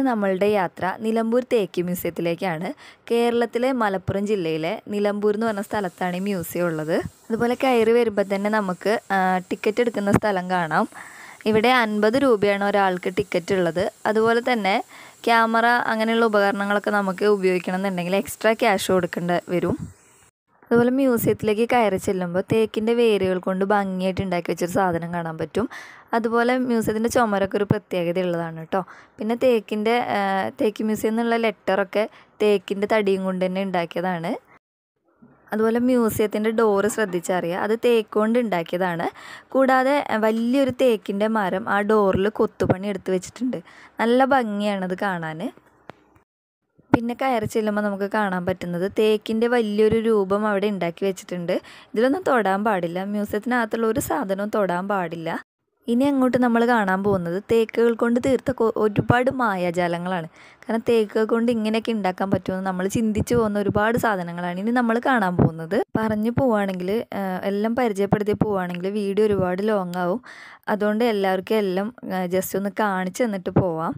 ഇന്ന് നമ്മളുടെ യാത്ര നിലമ്പൂർ തേക്ക് മ്യൂസിയത്തിലേക്കാണ് കേരളത്തിലെ മലപ്പുറം ജില്ലയിലെ നിലമ്പൂർ എന്ന് പറഞ്ഞ സ്ഥലത്താണ് ഈ മ്യൂസിയം ഉള്ളത് അതുപോലെ കയറി വരുമ്പോൾ തന്നെ നമുക്ക് ടിക്കറ്റ് എടുക്കുന്ന സ്ഥലം കാണാം ഇവിടെ അൻപത് രൂപയാണ് ഒരാൾക്ക് ടിക്കറ്റ് ഉള്ളത് അതുപോലെ തന്നെ ക്യാമറ അങ്ങനെയുള്ള ഉപകരണങ്ങളൊക്കെ നമുക്ക് ഉപയോഗിക്കണം എന്നുണ്ടെങ്കിൽ എക്സ്ട്രാ ക്യാഷ് കൊടുക്കേണ്ടി വരും അതുപോലെ മ്യൂസിയത്തിലേക്ക് കയറി ചെല്ലുമ്പോൾ തേക്കിൻ്റെ വേരുകൾ കൊണ്ട് ഭംഗിയായിട്ട് ഉണ്ടാക്കി വെച്ചൊരു സാധനം കാണാൻ പറ്റും അതുപോലെ മ്യൂസിയത്തിൻ്റെ ചുമരൊക്കെ ഒരു പ്രത്യേകത ഉള്ളതാണ് കേട്ടോ പിന്നെ തേക്കിൻ്റെ തേക്ക് മ്യൂസിയം എന്നുള്ള ലെറ്ററൊക്കെ തേക്കിൻ്റെ തടിയും കൊണ്ട് തന്നെ ഉണ്ടാക്കിയതാണ് അതുപോലെ മ്യൂസിയത്തിൻ്റെ ഡോറ് ശ്രദ്ധിച്ചറിയുക അത് തേക്ക് കൊണ്ട് ഉണ്ടാക്കിയതാണ് കൂടാതെ വലിയൊരു തേക്കിൻ്റെ മരം ആ ഡോറിൽ കൊത്തുപണി എടുത്ത് വെച്ചിട്ടുണ്ട് നല്ല ഭംഗിയാണത് കാണാൻ പിന്നെ കയറി ചെല്ലുമ്പോൾ നമുക്ക് കാണാൻ പറ്റുന്നത് തേക്കിൻ്റെ വലിയൊരു രൂപം അവിടെ ഉണ്ടാക്കി വെച്ചിട്ടുണ്ട് ഇതിലൊന്നും തൊടാൻ പാടില്ല മ്യൂസിയത്തിനകത്തുള്ള ഒരു സാധനവും തൊടാൻ പാടില്ല ഇനി അങ്ങോട്ട് നമ്മൾ കാണാൻ പോകുന്നത് തേക്കുകൾ കൊണ്ട് തീർത്ത ഒരുപാട് മായാജാലങ്ങളാണ് കാരണം തേക്കുകൾ കൊണ്ട് ഇങ്ങനെയൊക്കെ ഉണ്ടാക്കാൻ പറ്റുമെന്ന് നമ്മൾ ചിന്തിച്ചു പോകുന്ന ഒരുപാട് സാധനങ്ങളാണ് ഇനി നമ്മൾ കാണാൻ പോകുന്നത് പറഞ്ഞു പോവുകയാണെങ്കിൽ എല്ലാം പരിചയപ്പെടുത്തി പോവുകയാണെങ്കിൽ വീഡിയോ ഒരുപാട് ലോങ് ആവും അതുകൊണ്ട് എല്ലാവർക്കും എല്ലാം ജസ്റ്റ് ഒന്ന് കാണിച്ചു തന്നിട്ട് പോവാം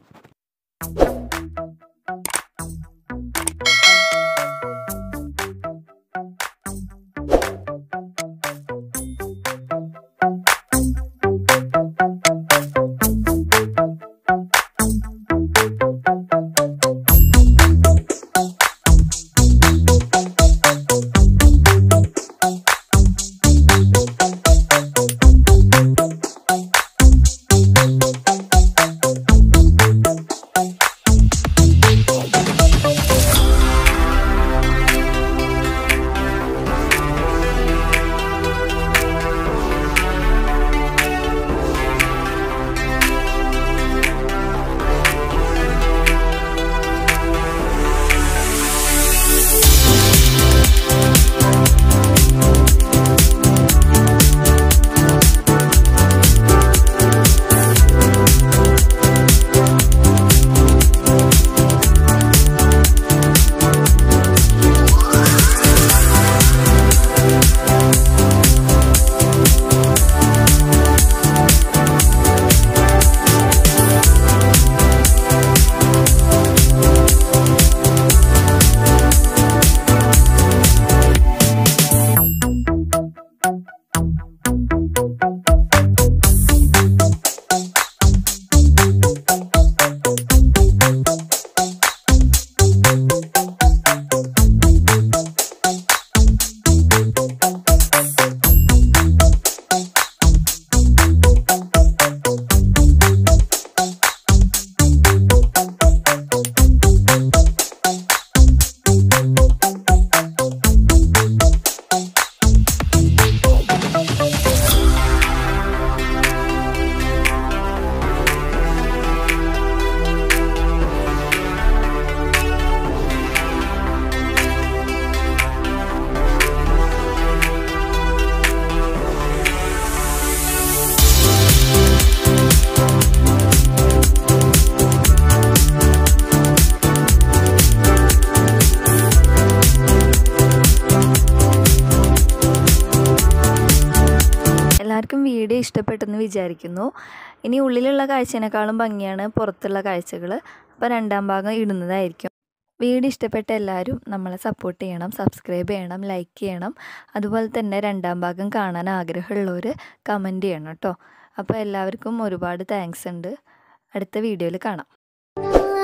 എല്ലാവർക്കും വീഡിയോ ഇഷ്ടപ്പെട്ടെന്ന് വിചാരിക്കുന്നു ഇനി ഉള്ളിലുള്ള കാഴ്ചേനേക്കാളും ഭംഗിയാണ് പുറത്തുള്ള കാഴ്ചകൾ അപ്പോൾ രണ്ടാം ഭാഗം ഇടുന്നതായിരിക്കും വീഡിയോ ഇഷ്ടപ്പെട്ട എല്ലാവരും നമ്മളെ സപ്പോർട്ട് ചെയ്യണം സബ്സ്ക്രൈബ് ചെയ്യണം ലൈക്ക് ചെയ്യണം അതുപോലെ തന്നെ രണ്ടാം ഭാഗം കാണാൻ ആഗ്രഹമുള്ളവർ കമൻറ്റ് ചെയ്യണം കേട്ടോ അപ്പോൾ എല്ലാവർക്കും ഒരുപാട് താങ്ക്സ് ഉണ്ട് അടുത്ത വീഡിയോയിൽ കാണാം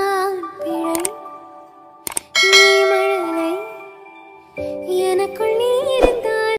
நீ மழலை எனக்குள் நீ